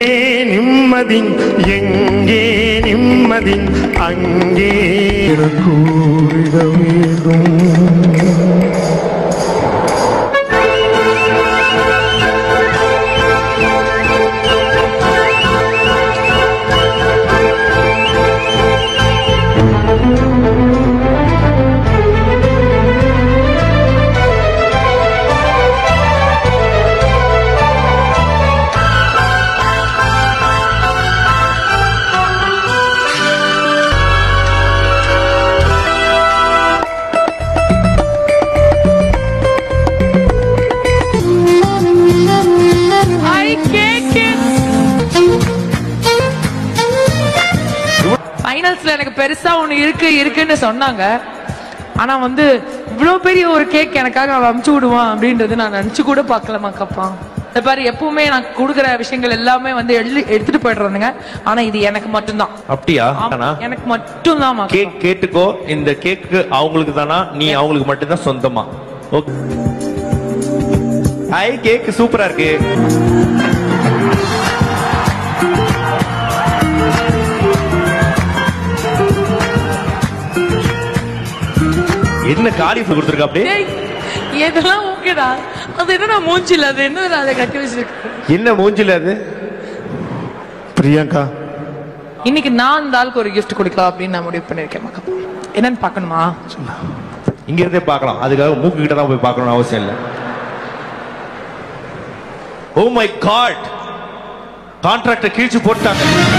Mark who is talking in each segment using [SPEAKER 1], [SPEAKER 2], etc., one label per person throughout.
[SPEAKER 1] நிம்மதி எங்கே நிம்மதி அங்கே கூறிட வேண்டும்
[SPEAKER 2] I cake it. ஃபைனல்ஸ்ல எனக்கு பெருசா ஒண்ணு இருக்கு இருக்குன்னு சொன்னாங்க ஆனா வந்து இவ்வளவு பெரிய ஒரு கேக் எனக்காக அவன் அமுச்சு விடுவான் அப்படின்றது நான் நினைச்சு கூட பார்க்கலமாக்கப்பா இந்த பாரு எப்பவுமே நான் கொடுக்குற விஷயங்கள் எல்லாமே வந்து எழுதி எடுத்துட்டு போயிடுறானுங்க ஆனா இது எனக்கு மட்டும்தான்
[SPEAKER 3] அப்படியா
[SPEAKER 2] ஆமா, எனக்கு மட்டும்தான் மாக்கப்பா.
[SPEAKER 3] கேக் கேட்டுக்கோ இந்த கேக்கு அவங்களுக்கு தானா நீ அவங்களுக்கு மட்டும்தான் சொந்தமா ஓகே ஐ கேக் சூப்பரா இருக்கு என்ன காலிஃபிளவர் கொடுத்துருக்கா அப்படியே
[SPEAKER 2] டேய், இதெல்லாம் ஓகேடா அது என்னடா மூஞ்சில அது என்ன அதை கட்டி வச்சிருக்கு
[SPEAKER 3] என்ன மூஞ்சில அது
[SPEAKER 1] பிரியங்கா
[SPEAKER 2] இன்னைக்கு நான் இந்த ஆளுக்கு ஒரு gift கொடுக்கலாம் அப்படின்னு நான் முடிவு பண்ணிருக்கேன் மக்கப்பா என்னன்னு பார்க்கணுமா
[SPEAKER 3] இங்க இருந்தே பார்க்கலாம் அதுக்காக மூக்கு கிட்ட தான் போய் பார்க்கணும்னு அவசியம் இல்லை ஓ மை காட் கான்ட்ராக்ட கீழ்ச்சி போட்டாங்க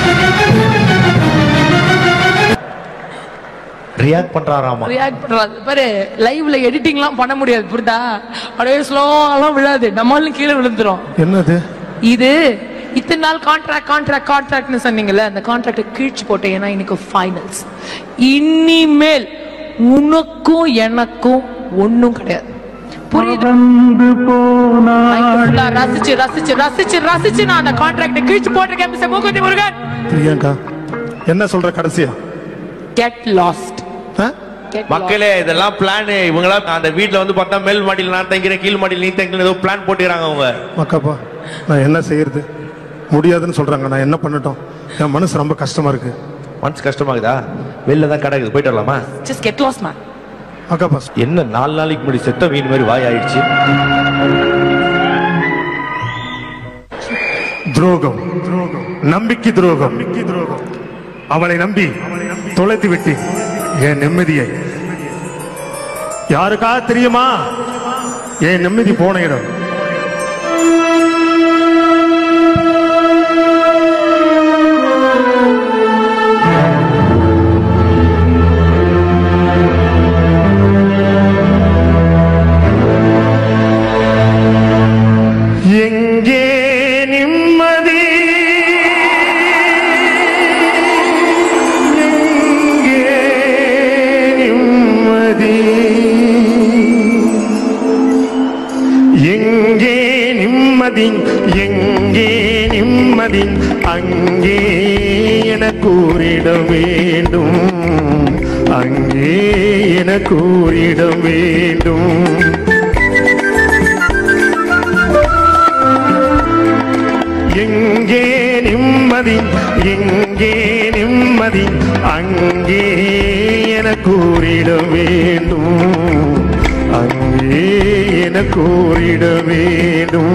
[SPEAKER 3] ரியாக்ட் பண்றாராமா
[SPEAKER 2] ரியாக்ட் பண்றாது பாரு லைவ்ல எடிட்டிங்லாம் பண்ண முடியாது புரியுதா அப்படியே ஸ்லோலாம் விழாது நம்மளும் கீழே விழுந்துரும்
[SPEAKER 1] என்னது
[SPEAKER 2] இது இத்தனை நாள் கான்ட்ராக்ட் கான்ட்ராக்ட் கான்ட்ராக்ட்னு சொன்னீங்கல்ல அந்த கான்ட்ராக்ட் கிழிச்சு போட்டேன் ஏன்னா இன்னைக்கு ஃபைனல்ஸ் இனிமேல் உனக்கும் எனக்கும் ஒண்ணும் கிடையாது புரியுது Life full ஆ ரசிச்சு ரசிச்சு ரசிச்சு ரசிச்சு நான் அந்த கான்ட்ராக்ட் கிழிச்சு போட்டிருக்கேன் மிஸ்டர் மூக்குத்தி முருகன்
[SPEAKER 1] பிரியங்கா என்ன சொல்ற கடைசியா
[SPEAKER 2] கெட் லாஸ்ட்
[SPEAKER 1] ஆ?
[SPEAKER 3] மக்களே இதெல்லாம் பிளான் இவங்களா அந்த வீட்ல வந்து பார்த்தா மேல் மாடியில் நான் தங்கிறேன் கீழ் மாடியில் நீ தங்கிறேன் ஏதோ பிளான் போட்டுக்கிறாங்க அவங்க
[SPEAKER 1] மக்காப்பா நான் என்ன செய்யறது முடியாதுன்னு சொல்றாங்க நான் என்ன பண்ணட்டும் என் மனசு ரொம்ப கஷ்டமா இருக்கு
[SPEAKER 3] மனசு கஷ்டமாகுதா வெளில தான் கிடக்குது போயிட்டு வரலாமா
[SPEAKER 2] ஜஸ்ட் கெட் லாஸ்ட் மேன்
[SPEAKER 1] அக்காப்பா
[SPEAKER 3] என்ன நாலு நாளைக்கு முன்னாடி செத்த மீன் மாதிரி வாய் ஆயிடுச்சு
[SPEAKER 1] துரோகம் நம்பிக்கை துரோகம் துரோகம் அவளை நம்பி தொலைத்து விட்டு என் நிம்மதியை யாருக்கா தெரியுமா என் நிம்மதி போன இடம் எங்கே நிம்மதி எங்கே நிம்மதி எங்கே நிம்மதி எங்கே நிம்மதி அங்கே என கூறிட வேண்டும் அங்கே என கூறிட வேண்டும் எங்கே நிம்மதி எங்கே நிம்மதி அங்கே என கூறிட வேண்டும் அங்கே என கூறிட வேண்டும்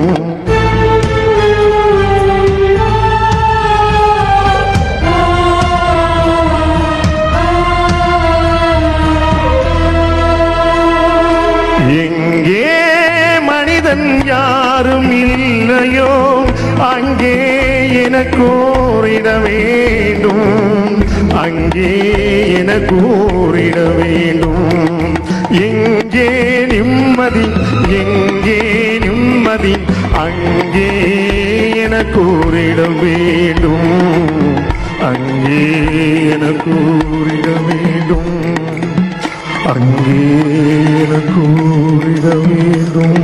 [SPEAKER 1] எங்கே மனிதன் யாரும் இல்லையோ அங்கே என கூறிட வேண்டும் அங்கே என கூறிட வேண்டும் எங்கே நிம்மதி எங்கே நிம்மதி அங்கே என கூறிட வேண்டும் அங்கே என கூறிட வேண்டும் அங்கே என கூறிட வேண்டும்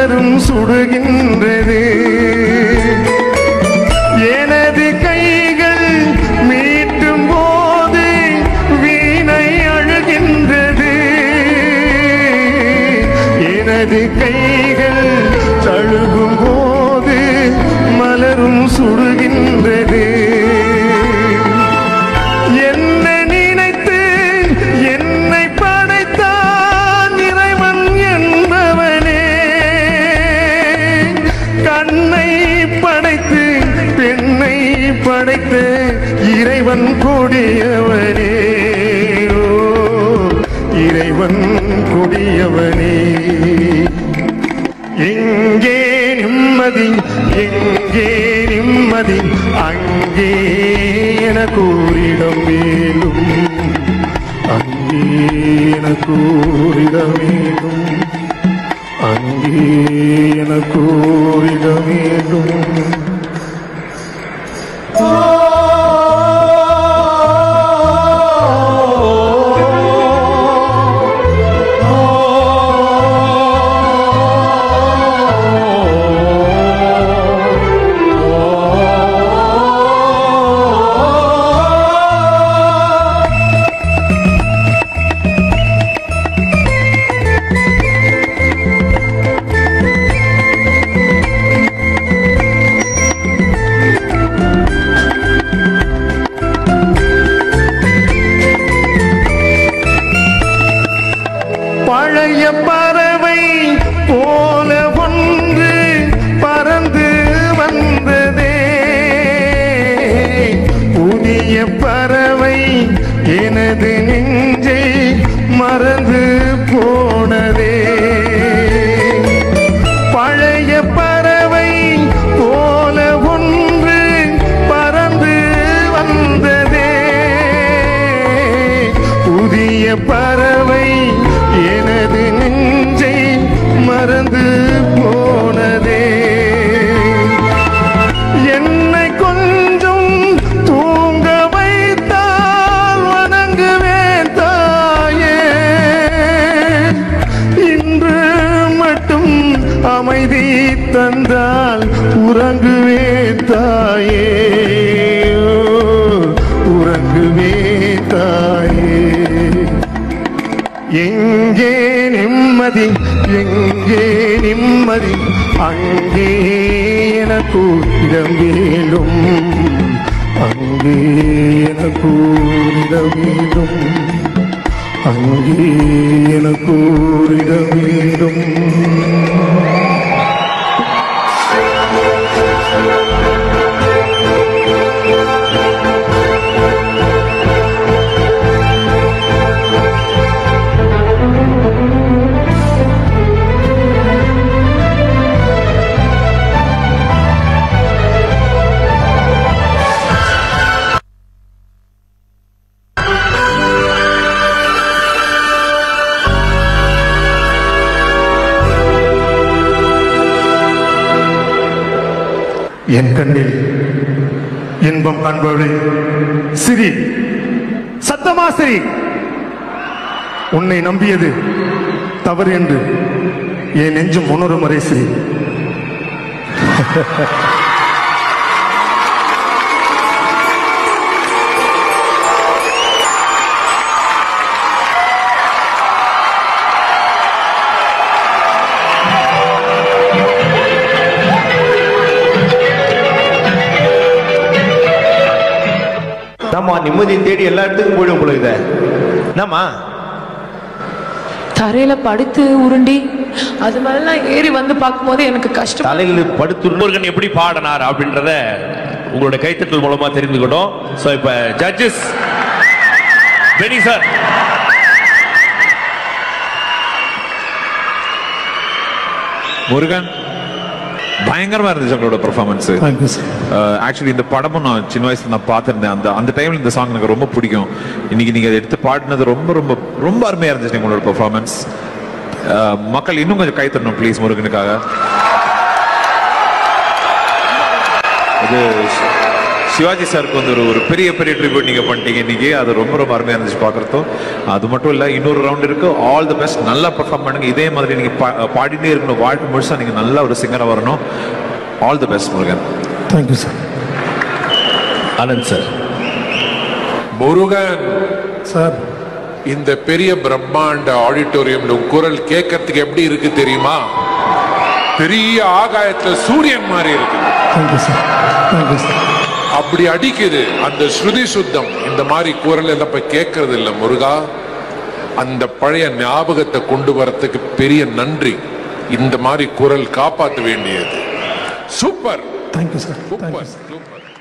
[SPEAKER 1] மலரும் சுடுகின்றது எனது கைகள் மீட்டும் போது வீணை அழுகின்றது எனது கைகள் தழுகும் போது மலரும் சுடுகின்றது என்ன நினைத்து என்னை படைத்தான் இறைவன் என்பவனே கண்ணை படைத்து பெண்ணை படைத்த இறைவன் கொடியவனே ஓ, இறைவன் கொடியவனே எங்கே நிம்மதி எங்கே நிம்மதி அங்கே என கூறிடம் மேலும் அங்கே என கூறிட வேண்டும் அங்கே என கூறிட வேண்டும் பழைய பறவை போல ஒன்று பறந்து வந்ததே புதிய பறவை எனது நெஞ்சை மறந்து போனதே பழைய பறவை போல ஒன்று பறந்து வந்ததே புதிய பறவை எனது நெஞ்சை மறந்து போனதே என்னை கொஞ்சம் தூங்க வைத்தால் வணங்குவேன் தாயே இன்று மட்டும் அமைதி தந்தால் உறங்குவே தாயே ஓ, உறங்குவே தாயே எங்கே நிம்மதி எங்கே நிம்மதி அங்கே எனக்கு இடம் வேலும் அங்கே எனக்கு இடம் வேண்டும் அங்கே எனக்கு இடம் வேண்டும் என் கண்ணில் இன்பம் காண்பவளே சிரி சத்தமா சிரி உன்னை நம்பியது தவறு என்று என் நெஞ்சும் உணரும் வரை சிரி
[SPEAKER 3] ஆமா நிம்மதியை தேடி எல்லா இடத்துக்கும் போயிடும் போல இத என்னம்மா
[SPEAKER 2] தரையில படுத்து உருண்டி அது மாதிரிலாம் ஏறி வந்து பார்க்கும்போது எனக்கு கஷ்டம்
[SPEAKER 3] தலையில் படுத்து முருகன் எப்படி பாடினார் அப்படின்றத உங்களுடைய கைத்தட்டல் மூலமா தெரிந்துக்கிட்டோம் சோ இப்ப ஜட்ஜஸ் பெனி சார்
[SPEAKER 4] முருகன் பயங்கரமா இருந்துச்சு உங்களோட பெர்ஃபார்மன்ஸ்
[SPEAKER 1] தேங்க்யூ சார்
[SPEAKER 4] ஆக்சுவலி இந்த படமும் நான் சின்ன வயசுல நான் பார்த்திருந்தேன் அந்த அந்த டைம்ல இந்த சாங் எனக்கு ரொம்ப பிடிக்கும் இன்னைக்கு நீங்க அதை எடுத்து பாடினது ரொம்ப ரொம்ப ரொம்ப அருமையா இருந்துச்சு உங்களோட பெர்ஃபார்மன்ஸ் மக்கள் இன்னும் கொஞ்சம் கை தரணும் ப்ளீஸ் முருகனுக்காக இது சிவாஜி சாருக்கு வந்து ஒரு ஒரு பெரிய பெரிய ட்ரிபியூட் நீங்க பண்ணிட்டீங்க இன்னைக்கு அது ரொம்ப ரொம்ப அருமையா இருந்துச்சு பார்க்கறதும் அது மட்டும் இல்ல இன்னொரு ரவுண்ட் இருக்கு ஆல் தி பெஸ்ட் நல்லா பெர்ஃபார்ம் பண்ணுங்க இதே மாதிரி நீங்க பா- பாடிட்டே இருக்கணும் வாழ்க்கை முழுசா நீங்க நல்ல ஒரு சிங்கரா வரணும் all the best Murugan
[SPEAKER 1] thank you sir
[SPEAKER 3] Anand sir
[SPEAKER 5] Murugan
[SPEAKER 1] sir
[SPEAKER 5] இந்த பெரிய பிரம்மாண்ட ஆடிட்டோரியம்ல உன் குரல் கேட்கறதுக்கு எப்படி இருக்கு தெரியுமா பெரிய ஆகாயத்துல சூரியன் மாதிரி இருக்கு
[SPEAKER 1] தேங்க்யூ சார் தேங்க்யூ சார்
[SPEAKER 5] அப்படி அடிக்குது அந்த ஸ்ருதி சுத்தம் இந்த மாதிரி குரல் எல்லாம் போய் கேட்கறது இல்ல முருகா அந்த பழைய ஞாபகத்தை கொண்டு வரத்துக்கு பெரிய நன்றி இந்த மாதிரி குரல் காப்பாற்ற வேண்டியது super
[SPEAKER 1] thank you sir thank you
[SPEAKER 5] super
[SPEAKER 1] sir
[SPEAKER 5] super